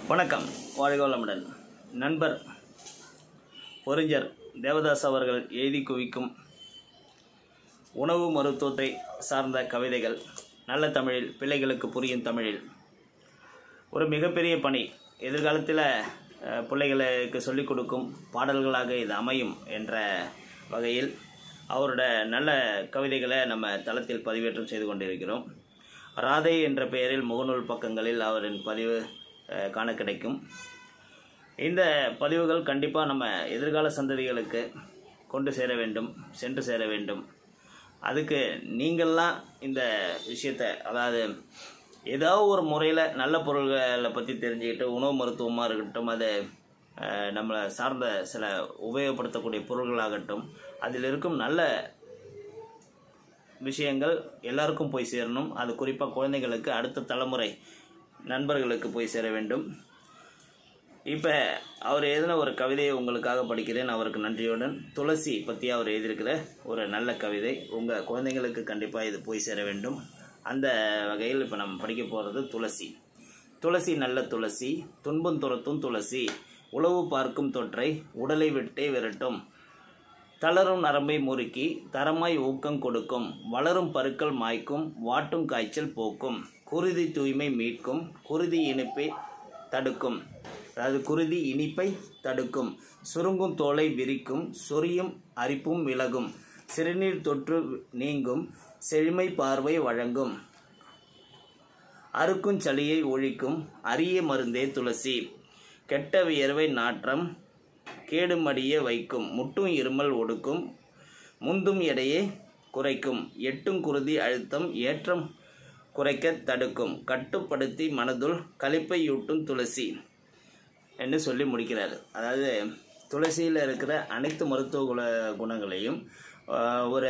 வணக்கம் வாழ்க வளமுடன் நண்பர் பொறிஞர் தேவதாஸ் அவர்கள் எழுதி குவிக்கும் உணவு மருத்துவத்தை சார்ந்த கவிதைகள் நல்ல தமிழில் பிள்ளைகளுக்கு புரியும் தமிழில் ஒரு மிகப்பெரிய பணி எதிர்காலத்தில் அஹ், பிள்ளைகளுக்கு சொல்லிக் கொடுக்கும் பாடல்களாக இது அமையும் என்ற வகையில் அவரோட நல்ல கவிதைகளை நம்ம தளத்தில் பதிவேற்றம் செய்து கொண்டிருக்கிறோம் ராதை என்ற பெயரில் முகநூல் பக்கங்களில் அவரின் பதிவு அஹ், காண கிடைக்கும் இந்த பதிவுகள் கண்டிப்பாக நம்ம எதிர்கால சந்ததிகளுக்கு கொண்டு சேர வேண்டும் சென்று சேர வேண்டும் அதுக்கு நீங்கள்லாம் இந்த விஷயத்தை அதாவது ஏதாவது ஒரு முறையில் நல்ல பொருள்களை பற்றி தெரிஞ்சுக்கிட்டு உணவு மருத்துவமாக இருக்கட்டும் அது அஹ், நம்மளை சார்ந்த சில உபயோகப்படுத்தக்கூடிய பொருள்களாகட்டும் அதில் இருக்கும் நல்ல விஷயங்கள் எல்லாருக்கும் போய் சேரணும் அது குறிப்பாக குழந்தைகளுக்கு அடுத்த தலைமுறை நண்பர்களுக்கு போய் சேர வேண்டும் இப்போ அவர் எழுதின ஒரு கவிதையை உங்களுக்காக படிக்கிறேன் அவருக்கு நன்றியுடன் துளசி பற்றி அவர் எழுதியிருக்கிற ஒரு நல்ல கவிதை உங்கள் குழந்தைங்களுக்கு கண்டிப்பாக இது போய் சேர வேண்டும் அந்த வகையில் இப்போ நம்ம படிக்க போகிறது துளசி துளசி நல்ல துளசி துன்பம் துரத்தும் துளசி உளவு பார்க்கும் தொற்றை உடலை விட்டே விரட்டும் தளரும் நரம்பை முறுக்கி தரமாய் ஊக்கம் கொடுக்கும் வளரும் பருக்கள் மாய்க்கும் வாட்டும் காய்ச்சல் போக்கும் குருதி தூய்மை மீட்கும் குருதி இனிப்பை தடுக்கும் அதாவது குருதி இனிப்பை தடுக்கும் சுருங்கும் தோலை விரிக்கும் சொரியும் அரிப்பும் விலகும் சிறுநீர் தொற்று நீங்கும் செழுமை பார்வை வழங்கும் அறுக்கும் சளியை ஒழிக்கும் அரிய மருந்தே துளசி கெட்ட வியர்வை நாற்றம் கேடுமடிய வைக்கும் முட்டும் இருமல் ஒடுக்கும் முந்தும் எடையை குறைக்கும் எட்டும் குருதி அழுத்தம் ஏற்றம் குறைக்க தடுக்கும் கட்டுப்படுத்தி மனதுள் களிப்பையூட்டும் துளசி என்று சொல்லி முடிக்கிறார் அதாவது துளசியில் இருக்கிற அனைத்து மருத்துவ குண குணங்களையும் ஆஹ், ஒரு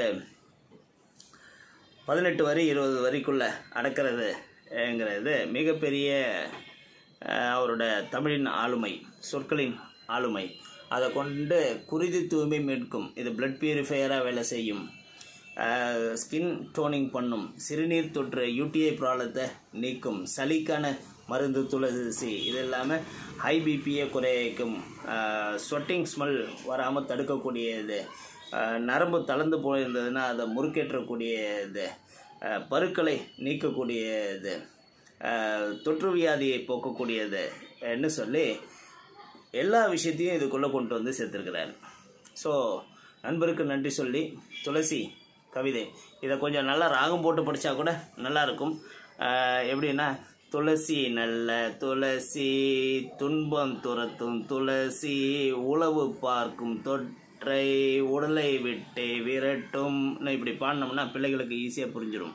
பதினெட்டு வரி இருபது வரிக்குள்ள அடக்கிறதுங்கிறது மிகப்பெரிய அஹ், அவரோட தமிழின் ஆளுமை சொற்களின் ஆளுமை அதை கொண்டு குருதி தூய்மை மீட்கும் இது பிளட் பியூரிஃபையராக வேலை செய்யும் ஸ்கின் டோனிங் பண்ணும் சிறுநீர் தொற்று யூடிஐ ப்ராப்ளத்தை நீக்கும் சளிக்கான மருந்து துளசி இது இல்லாமல் ஹை பிபியை குறைக்கும் ஸ்வெட்டிங் ஸ்மெல் வராமல் தடுக்கக்கூடியது அஹ், நரம்பு தளர்ந்து போயிருந்ததுன்னா அதை முறுக்கேற்றக்கூடியது அஹ், பருக்களை நீக்கக்கூடியது அஹ், தொற்று வியாதியை போக்கக்கூடியது ன்னு சொல்லி எல்லா விஷயத்தையும் இதுக்குள்ளே கொண்டு வந்து சேர்த்துருக்கிறார் ஸோ நண்பருக்கு நன்றி சொல்லி துளசி கவிதை இதை கொஞ்சம் நல்லா ராகம் போட்டு படித்தா கூட நல்லாயிருக்கும் எப்படின்னா துளசி நல்ல துளசி துன்பம் துரத்தும் துளசி உளவு பார்க்கும் தொற்றை உடலை விட்டே விரட்டும் இப்படி பாடினோம்னா பிள்ளைகளுக்கு ஈஸியாக புரிஞ்சிடும்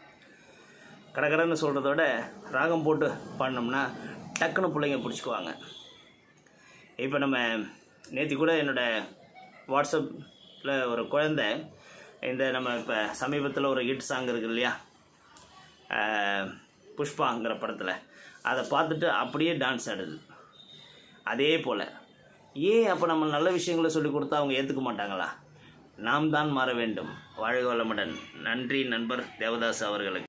கடகடன்னு சொல்கிறத விட ராகம் போட்டு பாடினோம்னா டக்குன்னு பிள்ளைங்க பிடிச்சிக்குவாங்க இப்போ நம்ம நேற்று கூட என்னோடய வாட்ஸ்அப்பில் ஒரு குழந்தை இந்த நம்ம இப்போ சமீபத்தில் ஒரு ஹிட் சாங் இருக்கு இல்லையா ஆஹ், புஷ்பாங்கிற படத்தில் அதை பார்த்துட்டு அப்படியே டான்ஸ் ஆடுது அதே போல் ஏன் அப்போ நம்ம நல்ல விஷயங்களை சொல்லி கொடுத்தா அவங்க ஏற்றுக்க மாட்டாங்களா நாம் தான் மாற வேண்டும் வாழ்க வளமுடன் நன்றி நண்பர் தேவதாஸ் அவர்களுக்கு